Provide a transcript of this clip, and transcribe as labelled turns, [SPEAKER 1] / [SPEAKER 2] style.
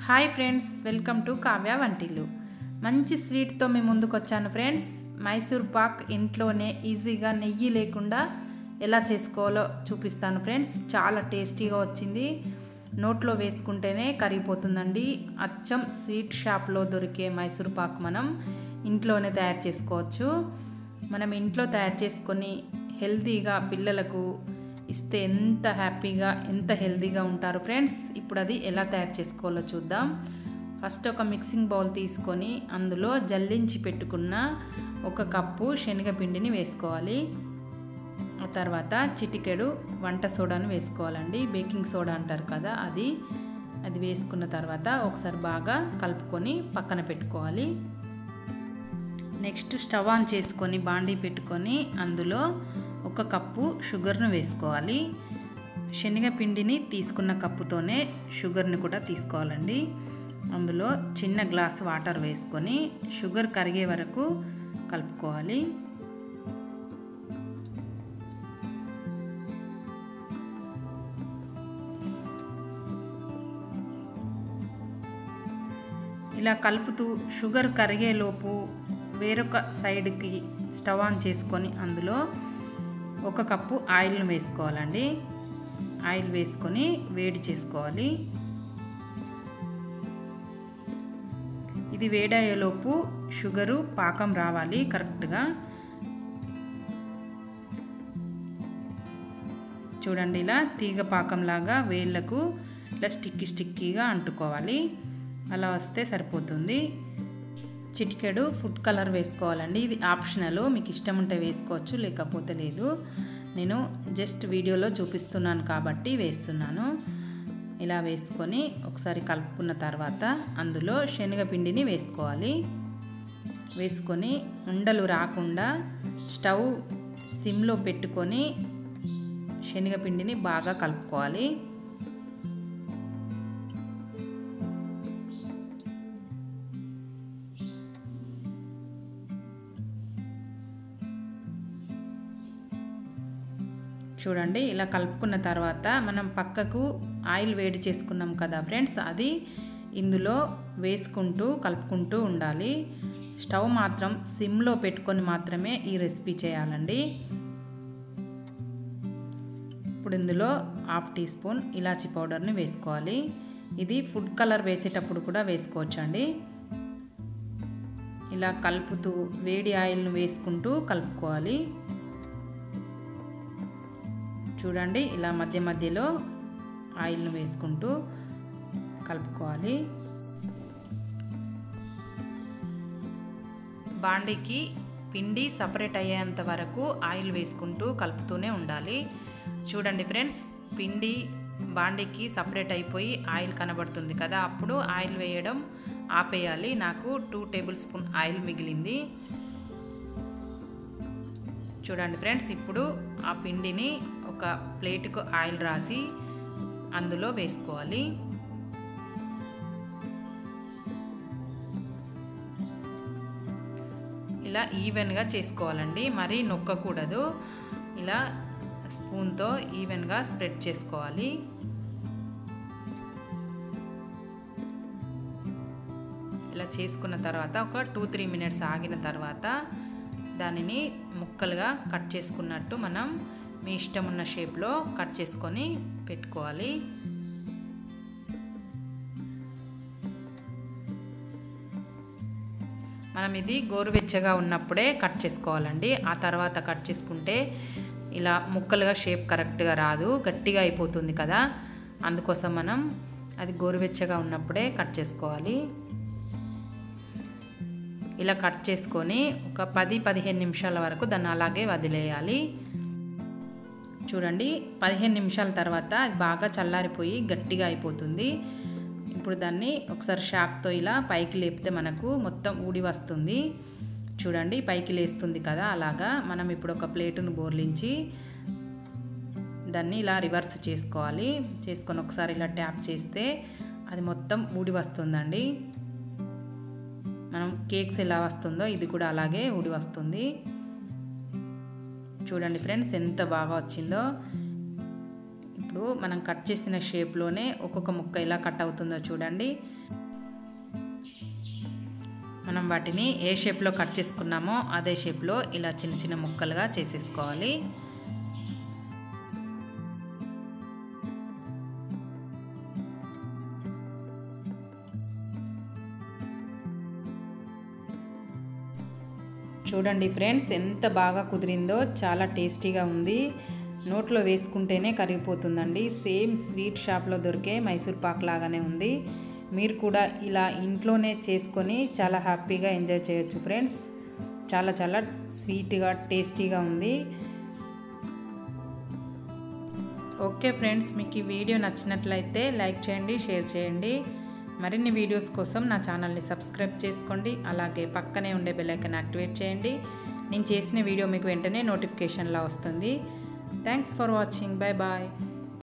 [SPEAKER 1] hi friends welcome to Kavya Vantillu మంచి స్వీట్తో మేము ముందుకు వచ్చాను ఫ్రెండ్స్ మైసూర్ పాక్ ఇంట్లోనే ఈజీగా నెయ్యి లేకుండా ఎలా చేసుకోవాలో చూపిస్తాను ఫ్రెండ్స్ చాలా టేస్టీగా వచ్చింది నోట్లో వేసుకుంటేనే కరిగిపోతుందండి అచ్చం స్వీట్ షాప్లో దొరికే మైసూర్ పాక్ మనం ఇంట్లోనే తయారు చేసుకోవచ్చు మనం ఇంట్లో తయారు చేసుకొని హెల్తీగా పిల్లలకు ఇస్తే ఎంత హ్యాపీగా ఎంత హెల్తీగా ఉంటారు ఫ్రెండ్స్ ఇప్పుడు అది ఎలా తయారు చేసుకోవాలో చూద్దాం ఫస్ట్ ఒక మిక్సింగ్ బౌల్ తీసుకొని అందులో జల్లించి పెట్టుకున్న ఒక కప్పు శనగపిండిని వేసుకోవాలి ఆ తర్వాత చిటికెడు వంట సోడాను వేసుకోవాలండి బేకింగ్ సోడా అంటారు కదా అది అది వేసుకున్న తర్వాత ఒకసారి బాగా కలుపుకొని పక్కన పెట్టుకోవాలి నెక్స్ట్ స్టవ్ ఆన్ చేసుకొని బాండీ పెట్టుకొని అందులో ఒక కప్పు షుగర్ను వేసుకోవాలి శనగపిండిని తీసుకున్న కప్పుతోనే షుగర్ని కూడా తీసుకోవాలండి అందులో చిన్న గ్లాస్ వాటర్ వేసుకొని షుగర్ కరిగే వరకు కలుపుకోవాలి ఇలా కలుపుతూ షుగర్ కరిగేలోపు వేరొక సైడ్కి స్టవ్ ఆన్ చేసుకొని అందులో ఒక కప్పు ఆయిల్ను వేసుకోవాలండి ఆయిల్ వేసుకొని వేడి చేసుకోవాలి ఇది వేడయ్యేలోపు షుగరు పాకం రావాలి కరెక్ట్గా చూడండి ఇలా తీగ పాకంలాగా వేళ్ళకు ఇలా స్టిక్కీ స్టిక్కీగా అంటుకోవాలి అలా వస్తే సరిపోతుంది చిటికెడు ఫుడ్ కలర్ వేసుకోవాలండి ఇది ఆప్షనల్ మీకు ఇష్టం ఉంటే వేసుకోవచ్చు లేకపోతే లేదు నేను జస్ట్ వీడియోలో చూపిస్తున్నాను కాబట్టి వేస్తున్నాను ఇలా వేసుకొని ఒకసారి కలుపుకున్న తర్వాత అందులో శనగపిండిని వేసుకోవాలి వేసుకొని ఉండలు రాకుండా స్టవ్ సిమ్లో పెట్టుకొని శనగపిండిని బాగా కలుపుకోవాలి చూడండి ఇలా కలుపుకున్న తర్వాత మనం పక్కకు ఆయిల్ వేడి చేసుకున్నాం కదా ఫ్రెండ్స్ అది ఇందులో వేసుకుంటూ కలుపుకుంటూ ఉండాలి స్టవ్ మాత్రం సిమ్లో పెట్టుకొని మాత్రమే ఈ రెసిపీ చేయాలండి ఇప్పుడు ఇందులో హాఫ్ టీ స్పూన్ ఇలాచీ పౌడర్ని వేసుకోవాలి ఇది ఫుడ్ కలర్ వేసేటప్పుడు కూడా వేసుకోవచ్చు అండి ఇలా కలుపుతూ వేడి ఆయిల్ను వేసుకుంటూ కలుపుకోవాలి చూడండి ఇలా మధ్య మధ్యలో ఆయిల్ను వేసుకుంటూ కలుపుకోవాలి బాండీకి పిండి సపరేట్ అయ్యేంత వరకు ఆయిల్ వేసుకుంటూ కలుపుతూనే ఉండాలి చూడండి ఫ్రెండ్స్ పిండి బాండీకి సపరేట్ అయిపోయి ఆయిల్ కనబడుతుంది కదా అప్పుడు ఆయిల్ వేయడం ఆపేయాలి నాకు టూ టేబుల్ స్పూన్ ఆయిల్ మిగిలింది చూడండి ఫ్రెండ్స్ ఇప్పుడు ఆ పిండిని ఒక ప్లేట్కు ఆయిల్ రాసి అందులో వేసుకోవాలి ఇలా ఈవెన్గా చేసుకోవాలండి మరీ నొక్కకూడదు ఇలా స్పూన్తో ఈవెన్గా స్ప్రెడ్ చేసుకోవాలి ఇలా చేసుకున్న తర్వాత ఒక టూ త్రీ మినిట్స్ ఆగిన తర్వాత దానిని ముక్కలుగా కట్ చేసుకున్నట్టు మనం మీ ఇష్టం ఉన్న షేప్లో కట్ చేసుకొని పెట్టుకోవాలి మనం ఇది గోరువెచ్చగా ఉన్నప్పుడే కట్ చేసుకోవాలండి ఆ తర్వాత కట్ చేసుకుంటే ఇలా ముక్కలుగా షేప్ కరెక్ట్గా రాదు గట్టిగా అయిపోతుంది కదా అందుకోసం మనం అది గోరువెచ్చగా ఉన్నప్పుడే కట్ చేసుకోవాలి ఇలా కట్ చేసుకొని ఒక పది పదిహేను నిమిషాల వరకు దాన్ని అలాగే వదిలేయాలి చూడండి పదిహేను నిమిషాల తర్వాత అది బాగా చల్లారిపోయి గట్టిగా అయిపోతుంది ఇప్పుడు దాన్ని ఒకసారి షాక్తో ఇలా పైకి లేపితే మనకు మొత్తం ఊడి వస్తుంది చూడండి పైకి లేస్తుంది కదా అలాగా మనం ఇప్పుడు ఒక ప్లేటును బోర్లించి దాన్ని ఇలా రివర్స్ చేసుకోవాలి చేసుకొని ఒకసారి ఇలా ట్యాప్ చేస్తే అది మొత్తం ఊడి వస్తుందండి మనం కేక్స్ ఎలా వస్తుందో ఇది కూడా అలాగే ఊడి వస్తుంది చూడండి ఫ్రెండ్స్ ఎంత బాగా వచ్చిందో ఇప్పుడు మనం కట్ చేసిన షేప్లోనే ఒక్కొక్క ముక్క ఎలా కట్ అవుతుందో చూడండి మనం వాటిని ఏ షేప్లో కట్ చేసుకున్నామో అదే షేప్లో ఇలా చిన్న చిన్న ముక్కలుగా చేసేసుకోవాలి చూడండి ఫ్రెండ్స్ ఎంత బాగా కుదిరిందో చాలా టేస్టీగా ఉంది నోట్లో వేసుకుంటేనే కరిగిపోతుందండి సేమ్ స్వీట్ షాప్లో దొరికే మైసూర్ పాక్ లాగానే ఉంది మీరు కూడా ఇలా ఇంట్లోనే చేసుకొని చాలా హ్యాపీగా ఎంజాయ్ చేయొచ్చు ఫ్రెండ్స్ చాలా చాలా స్వీట్గా టేస్టీగా ఉంది ఓకే ఫ్రెండ్స్ మీకు ఈ వీడియో నచ్చినట్లయితే లైక్ చేయండి షేర్ చేయండి మరిన్ని వీడియోస్ కోసం నా ఛానల్ని సబ్స్క్రైబ్ చేసుకోండి అలాగే పక్కనే ఉండే బెల్ ఐకాన్ యాక్టివేట్ చేయండి నేను చేసిన వీడియో మీకు వెంటనే నోటిఫికేషన్లా వస్తుంది thanks for watching bye bye